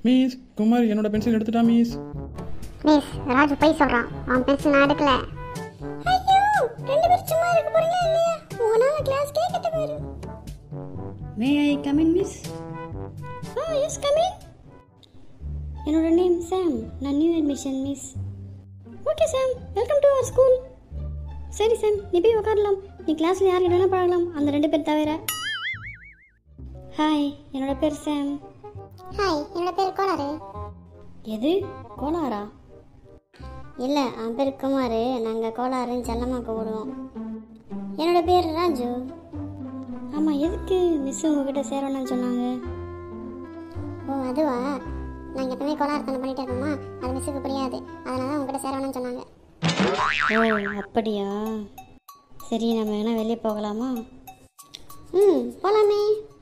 miss Kumar என்னோட pencil எடுத்துட்டா miss miss Raju போய் சொல்றான் அவன் பென்சில் நான் எடுக்கல ஐயோ ரெண்டு பேரும் சும்மா இருக்க போறீங்களா இல்லையா உங்களால கிளாஸ் கேட்கட்டு போயிரு may I come in miss ah yes coming என்னோட நேம் சாம் நான் new admission miss okay Sam welcome to our school சரி சாம் நீ போய் உட்காரலாம் நீ கிளாஸில் யார்கிட்ட வேணால் பழகலாம் அந்த ரெண்டு பேர் தவிர ஹாய் என்னோட பேர் சாம் ஹாய் என்னோட பேர் கோளாறு எது கோலாரா இல்லை அவன் பேர் குமார் நாங்கள் கோலாருன்னு செல்லமாக கூப்பிடுவோம் என்னோட பேர் ராஜு ஆமாம் எதுக்கு மிஸ் உங்ககிட்ட சேரணும்னு சொன்னாங்க ஓ அதுவா நாங்கள் எப்பவுமே கோளாறுத்தனம் பண்ணிட்டு இருக்கோமா அது மிஸ்ஸுக்கு புரியாது அதனால தான் உங்ககிட்ட சேர வேணும்னு சொன்னாங்க ஓ அப்படியா சரி நம்ம வேணால் வெளியே போகலாமா ம் போலாமே